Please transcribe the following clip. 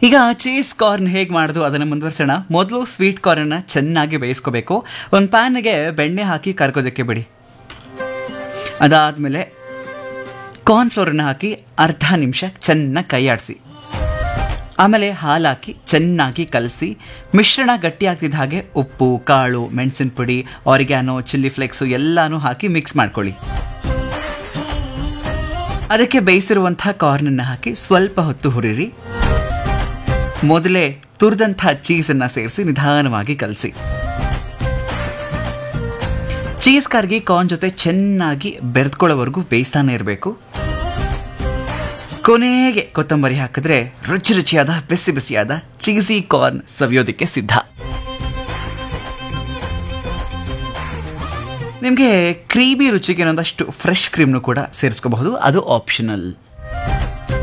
ಈಗ cheese corn ಹೇಗೆ ಮಾಡೋದು ಅದನ್ನು ಮುಂದುವರ್ಸೋಣ ಮೊದಲು ಸ್ವೀಟ್ ಕಾರ್ನನ್ನು ಚೆನ್ನಾಗಿ ಬೇಯಿಸ್ಕೋಬೇಕು ಒಂದು ಪ್ಯಾನ್ಗೆ ಬೆಣ್ಣೆ ಹಾಕಿ ಕರ್ಕೋದಕ್ಕೆ ಬಿಡಿ ಅದಾದಮೇಲೆ ಕಾರ್ನ್ಫ್ಲೋರನ್ನು ಹಾಕಿ ಅರ್ಧ ನಿಮಿಷ ಚೆನ್ನಾಗಿ ಕೈ ಆಡಿಸಿ ಆಮೇಲೆ ಹಾಲು ಹಾಕಿ ಚೆನ್ನಾಗಿ ಕಲಸಿ ಮಿಶ್ರಣ ಗಟ್ಟಿ ಆಗ್ತಿದ್ದ ಹಾಗೆ ಉಪ್ಪು ಕಾಳು ಮೆಣಸಿನ ಪುಡಿ ಆರಿಗ್ಯಾನೋ ಚಿಲ್ಲಿ ಫ್ಲೇಕ್ಸು ಎಲ್ಲನೂ ಹಾಕಿ ಮಿಕ್ಸ್ ಮಾಡ್ಕೊಳ್ಳಿ ಅದಕ್ಕೆ ಬೇಯಿಸಿರುವಂತಹ ಕಾರ್ನನ್ನು ಹಾಕಿ ಸ್ವಲ್ಪ ಹೊತ್ತು ಹುರಿರಿ ಮೊದಲೇ ತುರಿದಂತಹ ಚೀಸನ್ನು ಸೇರಿಸಿ ನಿಧಾನವಾಗಿ ಕಲಸಿ ಚೀಸ್ ಕರ್ಗಿ ಕಾರ್ನ್ ಜೊತೆ ಚೆನ್ನಾಗಿ ಬೆರೆತ್ಕೊಳ್ಳೋವರೆಗೂ ಬೇಯಿಸ್ತಾನೆ ಇರಬೇಕು ಕೊನೆಗೆ ಕೊತ್ತಂಬರಿ ಹಾಕಿದ್ರೆ ರುಚಿ ರುಚಿಯಾದ ಬಿಸಿ ಬಿಸಿಯಾದ ಚೀಸಿ ಕಾರ್ನ್ ಸವಿಯೋದಕ್ಕೆ ಸಿದ್ಧ ನಿಮಗೆ ಕ್ರೀಮಿ ರುಚಿಗೆ ಒಂದಷ್ಟು ಫ್ರೆಶ್ ಕ್ರೀಮ್ನು ಕೂಡ ಸೇರಿಸ್ಕೋಬಹುದು ಅದು ಆಪ್ಷನಲ್